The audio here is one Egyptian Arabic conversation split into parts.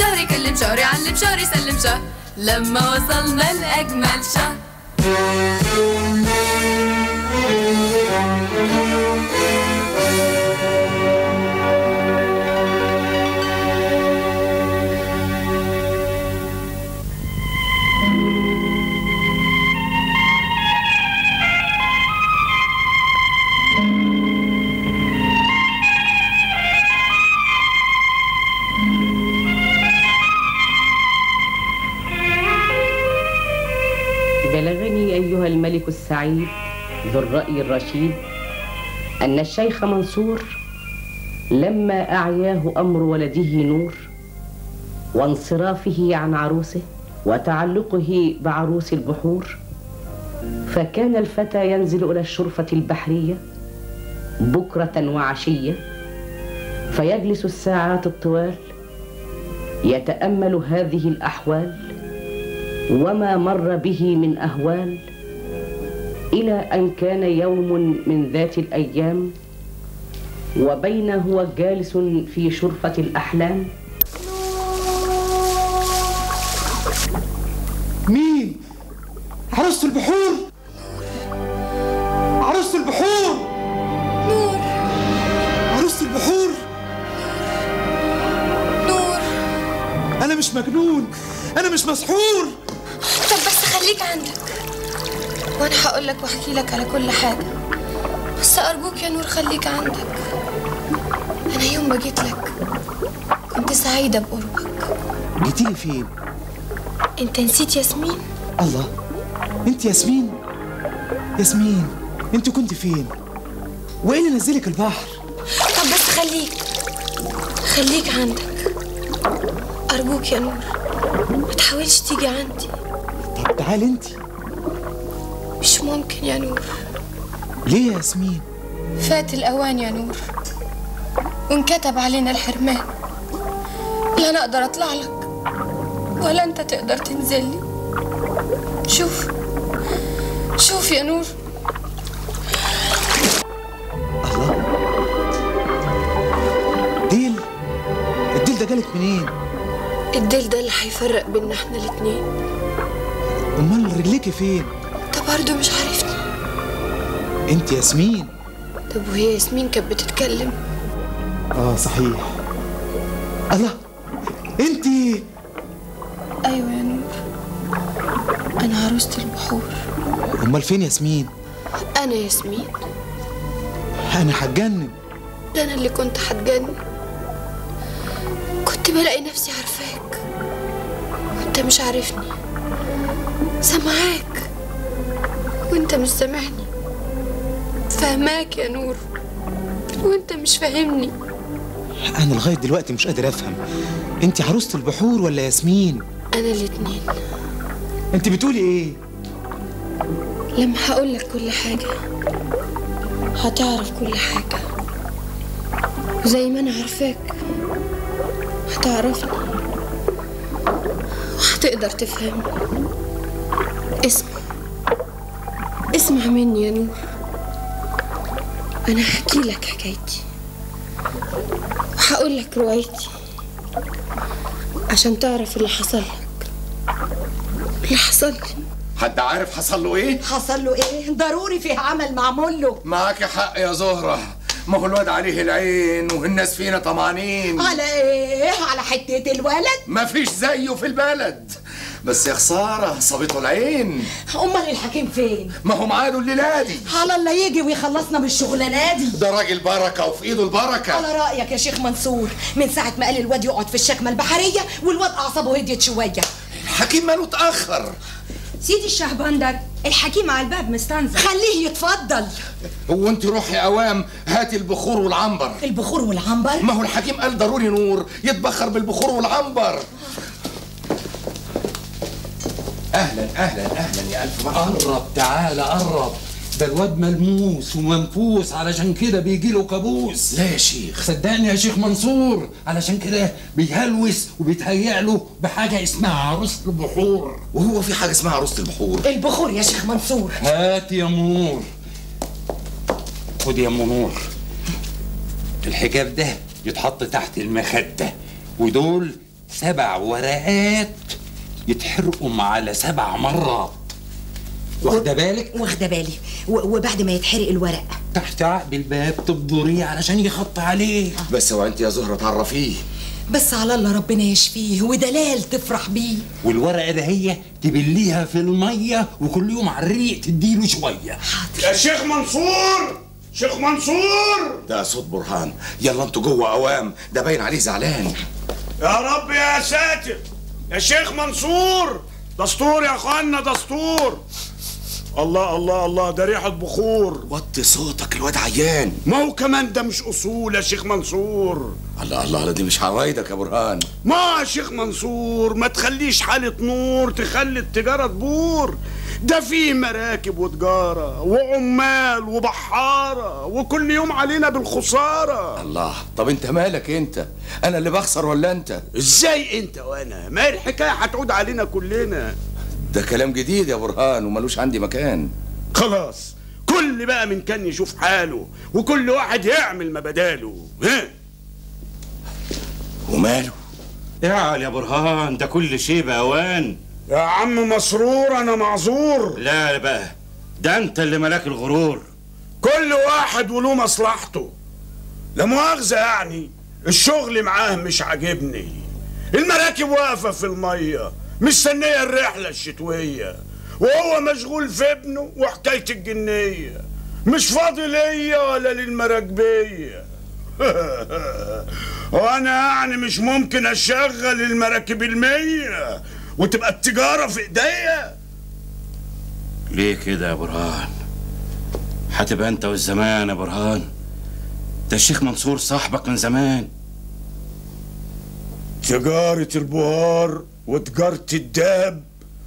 شهري كلم شهري علم شهري سلم شهر لما وصلنا لأجمل شهر بلغني أيها الملك السعيد ذو الرأي الرشيد أن الشيخ منصور لما أعياه أمر ولده نور وانصرافه عن عروسه وتعلقه بعروس البحور فكان الفتى ينزل إلى الشرفة البحرية بكرة وعشية فيجلس الساعات الطوال يتأمل هذه الأحوال وما مر به من اهوال الى ان كان يوم من ذات الايام وبين هو جالس في شرفه الاحلام مين عروسة البحور عروسة البحور نور عروسة البحور نور انا مش مجنون انا مش مسحور طب بس خليك عندك وانا هقول لك واحكي لك على كل حاجه بس ارجوك يا نور خليك عندك انا يوم ما جيت لك كنت سعيده بقربك جيتيلي فين انت نسيت ياسمين الله انت ياسمين ياسمين انت كنت فين وايه اللي نزلك البحر طب بس خليك خليك عندك ارجوك يا نور ما تحاولش تيجي عندي طب تعالي انت مش ممكن يا نور ليه يا ياسمين فات الأوان يا نور وانكتب علينا الحرمان لا أنا أقدر أطلع لك ولا أنت تقدر تنزل لي شوف شوف يا نور الله ديل الديل ده جالك منين الديل ده اللي هيفرق بينا احنا الاتنين امال رجليكي فين انت برضه مش عارفني انت ياسمين طب وهي ياسمين كانت بتتكلم اه صحيح الله انت أيوة يا نور أنا عروسة البحور امال فين ياسمين أنا ياسمين انا هتجنن ده أنا اللي كنت هتجنن كنت بلاقي نفسي عارفاك وانت مش عارفني سامعاك وانت مش سامعني فاهماك يا نور وانت مش فاهمني انا لغايه دلوقتي مش قادر افهم انت عروسه البحور ولا ياسمين انا الاتنين انت بتقولي ايه لما هقول لك كل حاجة هتعرف كل حاجة وزي ما أنا عارفاك هتعرفني وهتقدر تفهمني اسمع اسمع مني يا نور أنا هحكي لك حكايتي وهقول لك روايتي عشان تعرف اللي حصل لك اللي حصل لي حد عارف حصل له ايه؟ حصل له ايه ضروري فيه عمل معمول له معاك حق يا زهرة ما هو الواد عليه العين والناس فينا طمعانين على ايه على حتة الولد مفيش زيه في البلد بس يا خسارة صابته العين امال الحكيم فين ما هو معاده الليلة دي على الله يجي ويخلصنا من الشغلانه دي ده راجل بركة وفي ايده البركة على رايك يا شيخ منصور من ساعه ما قال الواد يقعد في الشكمه البحريه والواد اعصابه هديت شويه الحكيم ماله اتأخر سيدي الشهبندر الحكيم على الباب مستنزف خليه يتفضل هو انت روحي اوام هاتي البخور والعنبر البخور والعنبر ما هو الحكيم قال ضروري نور يتبخر بالبخور والعنبر اهلا اهلا اهلا يا الف مرحبا قرب تعالى قرب ده الواد ملموس ومنفوس علشان كده بيجي له كابوس لا يا شيخ صدقني يا شيخ منصور علشان كده بيهلوس وبيتهيأ له بحاجه اسمها عروسه البحور وهو في حاجه اسمها عروسه البحور البخور يا شيخ منصور هات يا منور خد يا منور الحجاب ده يتحط تحت المخده ودول سبع ورقات يتحرقوا على سبع مرات واخده بالك واخده بالي و- وبعد ما يتحرق الورق تحت عقب الباب تبدريه علشان يخط عليه بس هو انت يا زهره تعرفيه بس على الله ربنا يشفيه ودلال تفرح بيه والورقه ده هي تبليها في الميه وكل يوم على الريق تديله شويه يا شيخ منصور شيخ منصور ده صوت برهان يلا انتوا جوه اوام ده باين عليه زعلان يا رب يا ساتر يا شيخ منصور دستور يا اخوانا دستور الله الله الله ده ريحة بخور وطي صوتك الواد عيان ما هو كمان ده مش اصول يا شيخ منصور الله الله دي مش عوايدك يا برهان ما يا شيخ منصور ما تخليش حالة نور تخلي التجارة تبور ده فيه مراكب وتجارة وعمال وبحارة وكل يوم علينا بالخسارة الله طب انت مالك انت انا اللي بخسر ولا انت ازاي انت وانا ما هي الحكاية هتعود علينا كلنا ده كلام جديد يا برهان وملوش عندي مكان خلاص كل بقى من كان يشوف حاله وكل واحد يعمل ما بداله ها وماله اعقل يا برهان ده كل شيء بأوان يا عم مسرور انا معذور لا بقى ده انت اللي ملاك الغرور كل واحد وله مصلحته لا مؤاخذة يعني الشغل معاه مش عاجبني المراكب واقفة في المية مستنية الرحلة الشتوية وهو مشغول في ابنه وحكاية الجنية مش فاضي ليا ولا للمراكبية وانا يعني مش ممكن اشغل المراكب المية وتبقى التجارة في ايديا ليه كده يا برهان هتبقى انت والزمان يا برهان ده الشيخ منصور صاحبك من زمان تجارة البهار وتجارة الدهب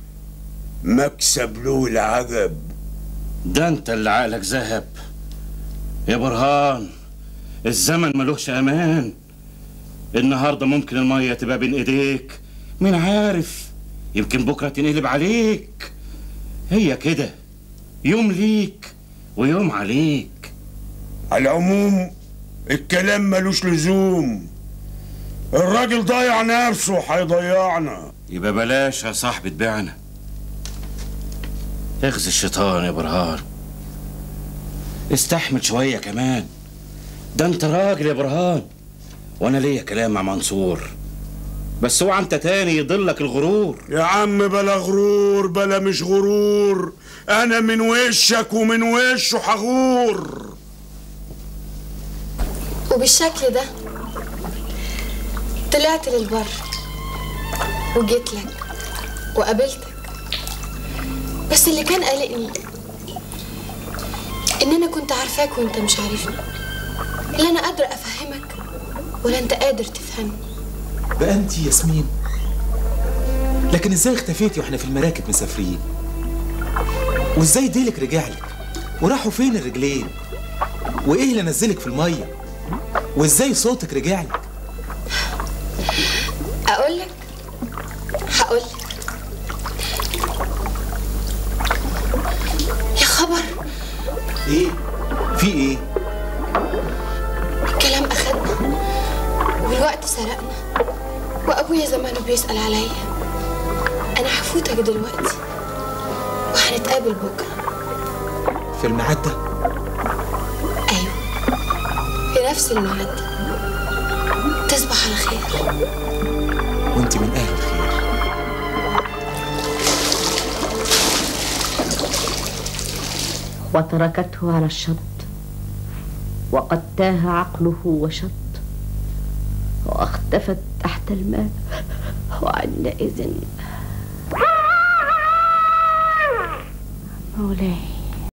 مكسب له العجب ده انت اللي عقلك ذهب يا برهان الزمن ملوش امان النهارده ممكن الميه تبقى بين ايديك مين عارف يمكن بكره تنقلب عليك هي كده يوم ليك ويوم عليك على العموم الكلام ملوش لزوم الراجل ضيع نفسه هيضيعنا يبقى بلاش يا صاحبي تبيعنا اخزي الشيطان يا برهان استحمل شوية كمان ده انت راجل يا برهان وانا ليا كلام مع منصور بس اوعى انت تاني يضلك الغرور يا عم بلا غرور بلا مش غرور انا من وشك ومن وشه هغور وبالشكل ده طلعت للبر وجيت لك وقابلتك بس اللي كان قلقني ان انا كنت عارفاك وانت مش عارفني لا انا قادره افهمك ولا انت قادر تفهمني بقى انت ياسمين لكن ازاي اختفيتي واحنا في المراكب مسافرين وازاي ديلك رجعلك وراحوا فين الرجلين وايه اللي نزلك في الميه وازاي صوتك رجعلك اقول لك هقول لك يا خبر ايه في ايه الكلام اخدنا والوقت سرقنا وابويا زمانه بيسال عليا انا هفوتك دلوقتي وهنتقابل بكره في الميعاد ده ايوه في نفس الميعاد ده. تصبح على خير وانت من اهل الخير وتركته على الشط وقد تاه عقله وشط واختفت تحت الماء وعندئذ مولاي